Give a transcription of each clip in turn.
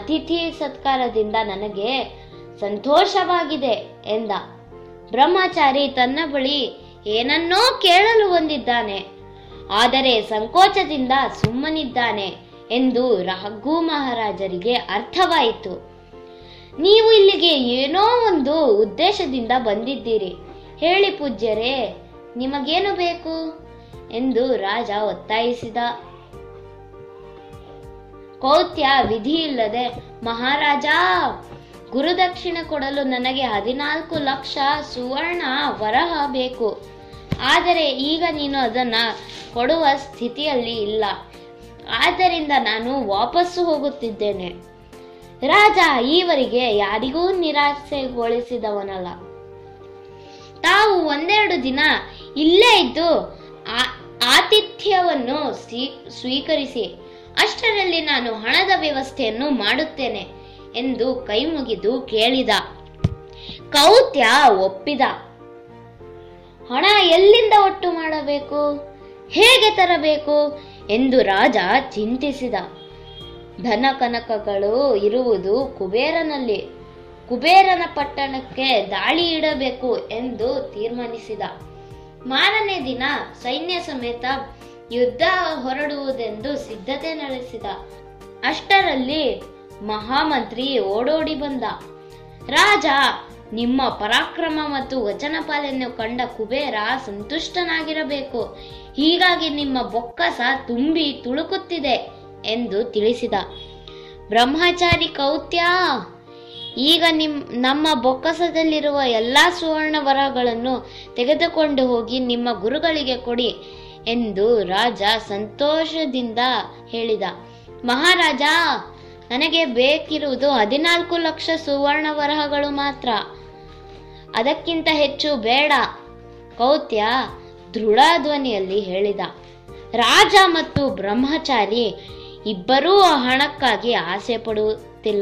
ಅತಿಥಿ ಸತ್ಕಾರದಿಂದ ನನಗೆ ಸಂತೋಷವಾಗಿದೆ ಎಂದ ಬ್ರಹ್ಮಚಾರಿ ತನ್ನ ಬಳಿ ಏನನ್ನೋ ಕೇಳಲು ಬಂದಿದ್ದಾನೆ ಆದರೆ ಸಂಕೋಚದಿಂದ ಸುಮ್ಮನಿದ್ದಾನೆ ಎಂದು ರಘು ಮಹಾರಾಜರಿಗೆ ಅರ್ಥವಾಯಿತು ನೀವು ಇಲ್ಲಿಗೆ ಏನೋ ಒಂದು ಉದ್ದೇಶದಿಂದ ಬಂದಿದ್ದೀರಿ ಹೇಳಿ ಪೂಜ್ಯರೇ ನಿಮಗೇನು ಬೇಕು ಎಂದು ರಾಜ ಒತ್ತಾಯಿಸಿದ ಕೌತ್ಯ ವಿಧಿಯಿಲ್ಲದೆ ಮಹಾರಾಜ ಗುರುದಕ್ಷಿಣೆ ಕೊಡಲು ನನಗೆ ಹದಿನಾಲ್ಕು ಲಕ್ಷ ಸುವರ್ಣ ವರಹ ಬೇಕು ಆದರೆ ಈಗ ನೀನು ಅದನ್ನ ಕೊಡುವ ಸ್ಥಿತಿಯಲ್ಲಿ ಇಲ್ಲ ಆದ್ದರಿಂದ ನಾನು ವಾಪಸ್ಸು ಹೋಗುತ್ತಿದ್ದೇನೆ ರಾಜ ಈವರೆಗೆ ಯಾರಿಗೂ ನಿರಾಸೆಗೊಳಿಸಿದವನಲ್ಲ ತಾವು ಒಂದೆರಡು ದಿನ ಇಲ್ಲೇ ಇದ್ದು ಆ- ಆತಿಥ್ಯವನ್ನು ಸ್ವೀ- ಸ್ವೀಕರಿಸಿ ಅಷ್ಟರಲ್ಲಿ ನಾನು ಹಣದ ವ್ಯವಸ್ಥೆಯನ್ನು ಮಾಡುತ್ತೇನೆ ಎಂದು ಕೈ ಮುಗಿದು ಕೇಳಿದ ಕೌತ್ಯ ಒಪ್ಪಿದ ಹಣ ಎಲ್ಲಿಂದ ಒಟ್ಟು ಮಾಡಬೇಕು ಹೇಗೆ ತರಬೇಕು ಎಂದು ರಾಜ ಚಿಂತಿಸಿದ ಧನ ಕನಕಗಳು ಇರುವುದು ಕುಬೇರನಲ್ಲಿ ಕುಬೇರನ ಪಟ್ಟಣಕ್ಕೆ ದಾಳಿ ಇಡಬೇಕು ಎಂದು ತೀರ್ಮಾನಿಸಿದ ಮಾರನೇ ದಿನ ಸೈನ್ಯ ಸಮೇತ ಯುದ್ಧ ಹೊರಡುವುದೆಂದು ಸಿದ್ಧತೆ ನಡೆಸಿದ ಅಷ್ಟರಲ್ಲಿ ಮಹಾಮಂತ್ರಿ ಓಡೋಡಿ ಬಂದ ರಾಜ ನಿಮ್ಮ ಪರಾಕ್ರಮ ಮತ್ತು ವಚನ ಪಾಲನೆ ಕಂಡ ಕುಬೇರ ಸಂತುಷ್ಟನಾಗಿರಬೇಕು ಹೀಗಾಗಿ ನಿಮ್ಮ ಬೊಕ್ಕಸ ತುಂಬಿ ತುಳುಕುತ್ತಿದೆ ಎಂದು ತಿಳಿಸಿದ ಬ್ರಹ್ಮಚಾರಿ ಕೌತ್ಯ ಈಗ ನಿಮ್ ನಮ್ಮ ಬೊಕ್ಕಸದಲ್ಲಿರುವ ಎಲ್ಲಾ ಸುವರ್ಣ ವರಗಳನ್ನು ತೆಗೆದುಕೊಂಡು ಹೋಗಿ ನಿಮ್ಮ ಗುರುಗಳಿಗೆ ಕೊಡಿ ಎಂದು ರಾಜ ಸಂತೋಷದಿಂದ ಹೇಳಿದ ಮಹಾರಾಜ ನನಗೆ ಬೇಕಿರುವುದು ಹದಿನಾಲ್ಕು ಲಕ್ಷ ಸುವರ್ಣ ವರಹಗಳು ಮಾತ್ರ ಅದಕ್ಕಿಂತ ಹೆಚ್ಚು ಬೇಡ ಕೌತ್ಯ ದೃಢ ಧ್ವನಿಯಲ್ಲಿ ಹೇಳಿದ ರಾಜ ಮತ್ತು ಬ್ರಹ್ಮಚಾರಿ ಇಬ್ಬರೂ ಆ ಹಣಕ್ಕಾಗಿ ಆಸೆ ಪಡುತ್ತಿಲ್ಲ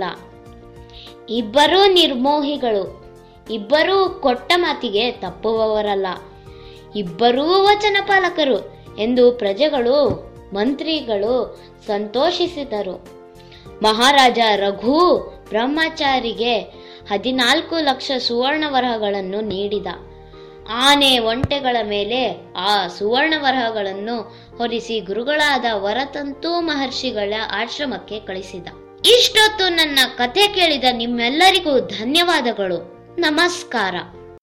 ಇಬ್ಬರೂ ನಿರ್ಮೋಹಿಗಳು ಇಬ್ಬರೂ ಕೊಟ್ಟ ಮಾತಿಗೆ ತಪ್ಪುವವರಲ್ಲ ಇಬ್ಬರೂ ವಚನ ಪಾಲಕರು ಎಂದು ಪ್ರಜೆಗಳು ಮಂತ್ರಿಗಳು ಸಂತೋಷಿಸಿದರು ಮಹಾರಾಜ ರಘು ಬ್ರಹ್ಮಚಾರಿಗೆ ಹದಿನಾಲ್ಕು ಲಕ್ಷ ಸುವರ್ಣ ವರಹಗಳನ್ನು ನೀಡಿದ ಆನೆ ಒಂಟೆಗಳ ಮೇಲೆ ಆ ಸುವರ್ಣ ವರಹಗಳನ್ನು ಹೊರಿಸಿ ಗುರುಗಳಾದ ವರತಂತು ಮಹರ್ಷಿಗಳ ಆಶ್ರಮಕ್ಕೆ ಕಳಿಸಿದ ಇಷ್ಟೊತ್ತು ನನ್ನ ಕಥೆ ಕೇಳಿದ ನಿಮ್ಮೆಲ್ಲರಿಗೂ ಧನ್ಯವಾದಗಳು ನಮಸ್ಕಾರ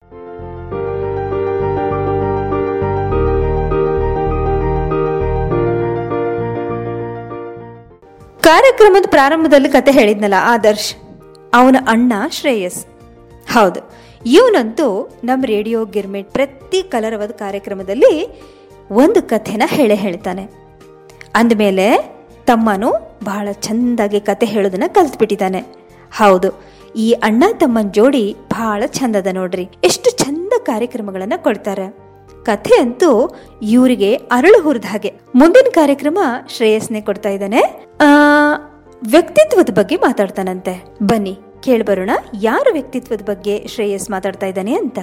ಕಾರ್ಯಕ್ರಮದ ಪ್ರಾರಂಭದಲ್ಲಿ ಕತೆ ಹೇಳಿದ್ನಲ್ಲ ಆದರ್ಶ್ ಅವನ ಅಣ್ಣ ಶ್ರೇಯಸ್ ಹೌದು ಇವನಂತೂ ನಮ್ಮ ರೇಡಿಯೋ ಗಿರ್ಮಿಟ್ ಪ್ರತಿ ಕಲರವದ ಕಾರ್ಯಕ್ರಮದಲ್ಲಿ ಒಂದು ಕಥೆನ ಹೇಳೇ ಹೇಳ್ತಾನೆ ಅಂದಮೇಲೆ ತಮ್ಮನು ಬಹಳ ಚೆಂದಾಗಿ ಕತೆ ಹೇಳೋದನ್ನ ಕಲ್ತ್ಬಿಟ್ಟಿದ್ದಾನೆ ಹೌದು ಈ ಅಣ್ಣ ತಮ್ಮನ ಜೋಡಿ ಬಹಳ ಚಂದದ ನೋಡ್ರಿ ಎಷ್ಟು ಚಂದ ಕಾರ್ಯಕ್ರಮಗಳನ್ನ ಕೊಡ್ತಾರೆ ಕಥೆ ಅಂತೂ ಇವರಿಗೆ ಅರಳು ಹುರಿದ ಹಾಗೆ ಮುಂದಿನ ಕಾರ್ಯಕ್ರಮ ಶ್ರೇಯಸ್ನೇ ಕೊಡ್ತಾ ಇದ್ದಾನೆ ಆ ವ್ಯಕ್ತಿತ್ವದ ಬಗ್ಗೆ ಮಾತಾಡ್ತಾನಂತೆ ಬನ್ನಿ ಕೇಳ್ಬರೋಣ ಯಾರ ವ್ಯಕ್ತಿತ್ವದ ಬಗ್ಗೆ ಶ್ರೇಯಸ್ ಮಾತಾಡ್ತಾ ಇದ್ದಾನೆ ಅಂತ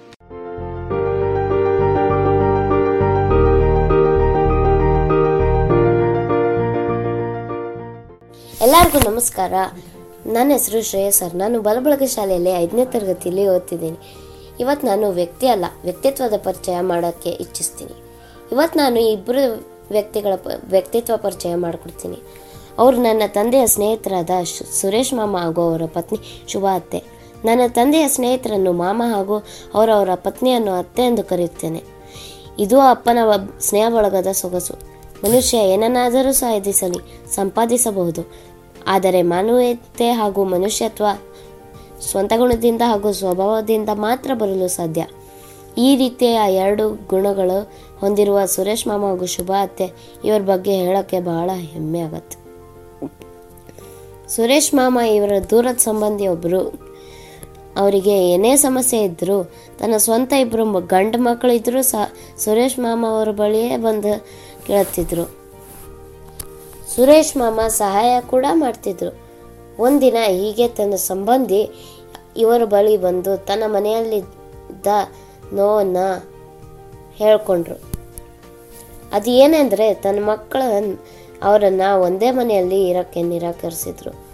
ಎಲ್ಲರಿಗೂ ನಮಸ್ಕಾರ ನನ್ನ ಹೆಸರು ಶ್ರೇಯಸ್ ಸರ್ ನಾನು ಬಲಬಳಗ ಶಾಲೆಯಲ್ಲಿ ಐದನೇ ತರಗತಿಯಲ್ಲಿ ಓದ್ತಿದ್ದೀನಿ ಇವತ್ತು ನಾನು ವ್ಯಕ್ತಿ ಅಲ್ಲ ವ್ಯಕ್ತಿತ್ವದ ಪರಿಚಯ ಮಾಡೋಕ್ಕೆ ಇಚ್ಛಿಸ್ತೀನಿ ಇವತ್ತು ನಾನು ಇಬ್ಬರು ವ್ಯಕ್ತಿಗಳ ಪ- ವ್ಯಕ್ತಿತ್ವ ಪರಿಚಯ ಮಾಡಿಕೊಡ್ತೀನಿ ಅವರು ನನ್ನ ತಂದೆಯ ಸ್ನೇಹಿತರಾದ ಶು- ಸುರೇಶ್ ಮಾಮ ಹಾಗೂ ಅವರ ಪತ್ನಿ ಶುಭ ಅತ್ತೆ ನನ್ನ ತಂದೆಯ ಸ್ನೇಹಿತರನ್ನು ಮಾಮ ಹಾಗೂ ಅವರವರ ಪತ್ನಿಯನ್ನು ಅತ್ತೆ ಎಂದು ಕರೆಯುತ್ತೇನೆ ಇದು ಅಪ್ಪನ ಒಬ್- ಸ್ನೇಹ ಬಳಗದ ಸೊಗಸು ಮನುಷ್ಯ ಏನನ್ನಾದರೂ ಸಾಧಿಸಲಿ ಸಂಪಾದಿಸಬಹುದು ಆದರೆ ಮಾನವೀಯತೆ ಹಾಗೂ ಮನುಷ್ಯತ್ವ ಸ್ವಂತ ಗುಣದಿಂದ ಹಾಗೂ ಸ್ವಭಾವದಿಂದ ಮಾತ್ರ ಬರಲು ಸಾಧ್ಯ ಈ ರೀತಿಯ ಎರಡು ಗುಣಗಳು ಹೊಂದಿರುವ ಸುರೇಶ್ ಮಾಮ ಹಾಗೂ ಶುಭ ಅತ್ತೆ ಇವರ ಬಗ್ಗೆ ಹೇಳೋಕ್ಕೆ ಬಹಳ ಹೆಮ್ಮೆ ಆಗತ್ತೆ ಸುರೇಶ್ ಮಾಮ ಇವರ ದೂರದ ಸಂಬಂಧಿ ಒಬ್ಬರು ಅವರಿಗೆ ಏನೇ ಸಮಸ್ಯೆ ಇದ್ದರೂ ತನ್ನ ಸ್ವಂತ ಇಬ್ಬರು ಮ- ಗಂಡು ಮಕ್ಕಳು ಇದ್ದರೂ ಸಹ ಸುರೇಶ್ ಮಾಮ ಅವರ ಬಳಿಯೇ ಬಂದು ಕೇಳುತ್ತಿದ್ರು ಸುರೇಶ್ ಮಾಮ ಸಹಾಯ ಕೂಡ ಮಾಡ್ತಿದ್ರು ಒಂದಿನ ಹೀಗೆ ತನ್ನ ಸಂಬಂಧಿ ಇವರ ಬಳಿ ಬಂದು ತನ್ನ ಮನೆಯಲ್ಲಿದ್ದ ನೋವನ್ನ ಹೇಳ್ಕೊಂಡ್ರು ಅದು ಏನೆಂದರೆ ತನ್ನ ಮಕ್ಕಳ ಅವರನ್ನು ಒಂದೇ ಮನೆಯಲ್ಲಿ ಇರೋಕ್ಕೆ ನಿರಾಕರಿಸಿದ್ರು